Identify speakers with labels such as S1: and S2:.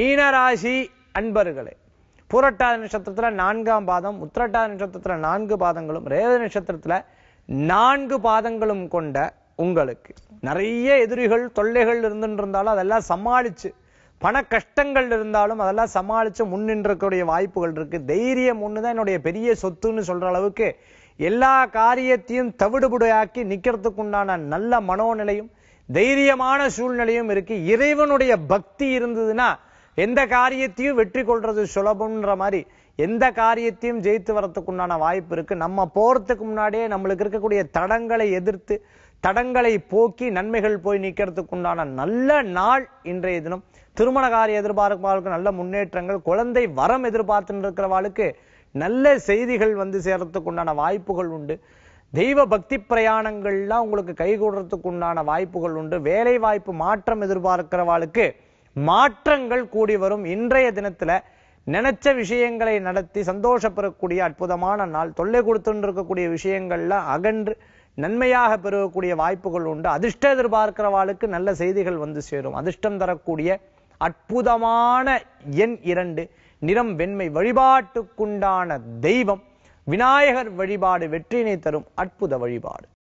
S1: மீனராசி அன்பர்களே பூரட்டாதி நட்சத்திரத்துல நான்காம் பாதம் உத்திரட்டாதி நட்சத்திரத்துல நான்கு பாதங்களும் ரேவதி நட்சத்திரத்துல நான்கு பாதங்களும் கொண்ட உங்களுக்கு நிறைய எதிரிகள் தொல்லைகள் இருந்துட்டு இருந்தாலும் அதெல்லாம் சமாளிச்சு பண கஷ்டங்கள் இருந்தாலும் அதெல்லாம் சமாளிச்சு முன்னின்றக்கூடிய வாய்ப்புகள் இருக்கு தைரியம் ஒண்ணுதான் என்னுடைய பெரிய சொத்துன்னு சொல்ற அளவுக்கு எல்லா காரியத்தையும் தவிடுபுடையாக்கி நிக்கிறதுக்கு உண்டான நல்ல மனோநிலையும் தைரியமான சூழ்நிலையும் இருக்கு இறைவனுடைய பக்தி இருந்ததுன்னா எந்த காரியத்தையும் வெற்றி கொள்றது சுலபம்ன்ற மாதிரி எந்த காரியத்தையும் ஜெயித்து வரத்துக்குண்டான வாய்ப்பு இருக்கு நம்ம போறதுக்கு முன்னாடியே நம்மளுக்கு இருக்கக்கூடிய தடங்களை எதிர்த்து தடங்களை போக்கி நன்மைகள் போய் நிக்கிறதுக்கு உண்டான நல்ல நாள் இன்றைய தினம் திருமண காரிய எதிர்பார்ப்பவர்களுக்கு நல்ல முன்னேற்றங்கள் குழந்தை வரம் எதிர்பார்த்துட்டு இருக்கிறவாளுக்கு நல்ல செய்திகள் வந்து சேரத்துக்கு உண்டான வாய்ப்புகள் உண்டு தெய்வ பக்தி பிரயாணங்கள்லாம் உங்களுக்கு கைகூடுறதுக்கு உண்டான வாய்ப்புகள் உண்டு வேலை வாய்ப்பு மாற்றம் எதிர்பார்க்கிறவாளுக்கு மாற்றங்கள் கூடி வரும் இன்றைய தினத்துல நினைச்ச விஷயங்களை நடத்தி சந்தோஷப்பெறக்கூடிய அற்புதமான நாள் தொல்லை கொடுத்துட்டு இருக்கக்கூடிய விஷயங்கள்ல அகன்று நன்மையாக பெறக்கூடிய வாய்ப்புகள் உண்டு அதிர்ஷ்டம் எதிர்பார்க்கிறவாளுக்கு நல்ல செய்திகள் வந்து சேரும் அதிர்ஷ்டம் தரக்கூடிய அற்புதமான எண் இரண்டு நிறம் வெண்மை வழிபாட்டுக்குண்டான தெய்வம் விநாயகர் வழிபாடு வெற்றினை தரும் அற்புத வழிபாடு